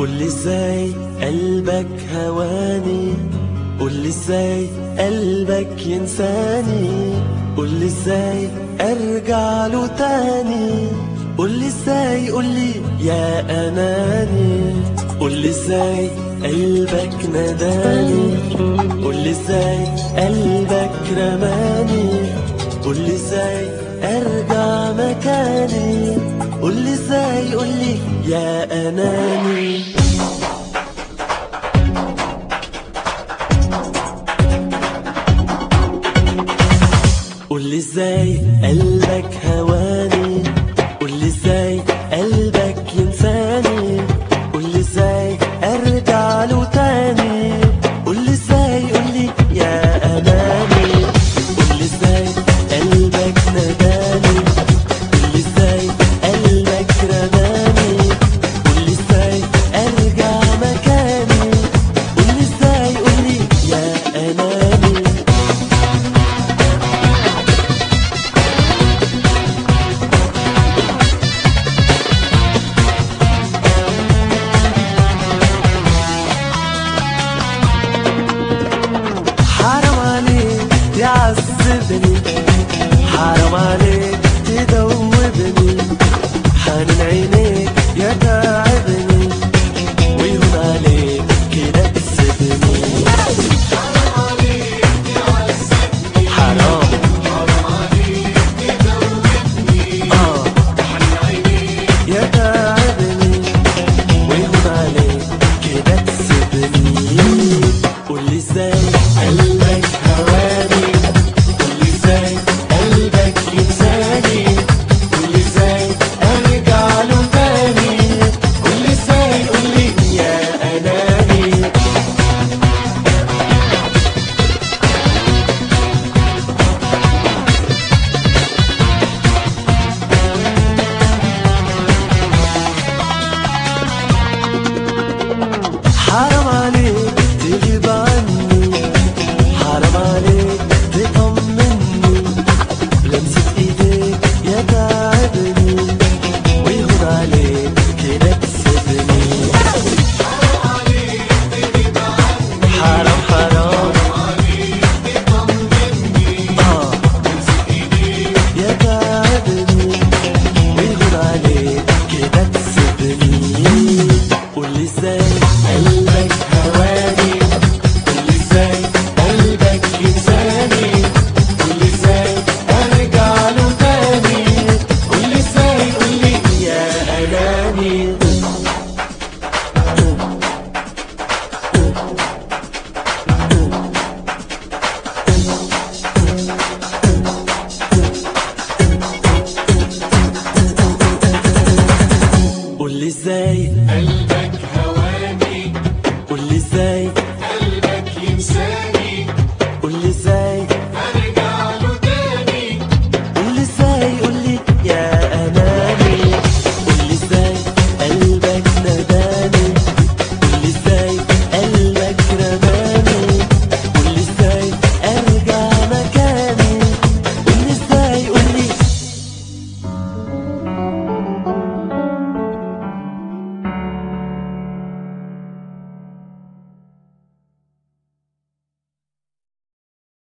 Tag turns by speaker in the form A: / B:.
A: قولي ازاي قلبك هواني قولي ازاي قلبك ينساني قولي ازاي ارجع له تاني قولي ازاي قولي يا اناني قولي ازاي قلبك نداني قولي ازاي قلبك رماني قولي ازاي ارجع مكاني قولي ازاي قولي يا اناني قولي ازاي قلبك هواني قولي ازاي قلبك ينساني قولي ازاي ارجع له تاني قولي ازاي قولي يا اماني قولي ازاي قلبك نداني قولي ازاي قلبك رماني قولي ازاي ارجع مكاني قولي ازاي قولي يا اناني حرام عليك يعذبني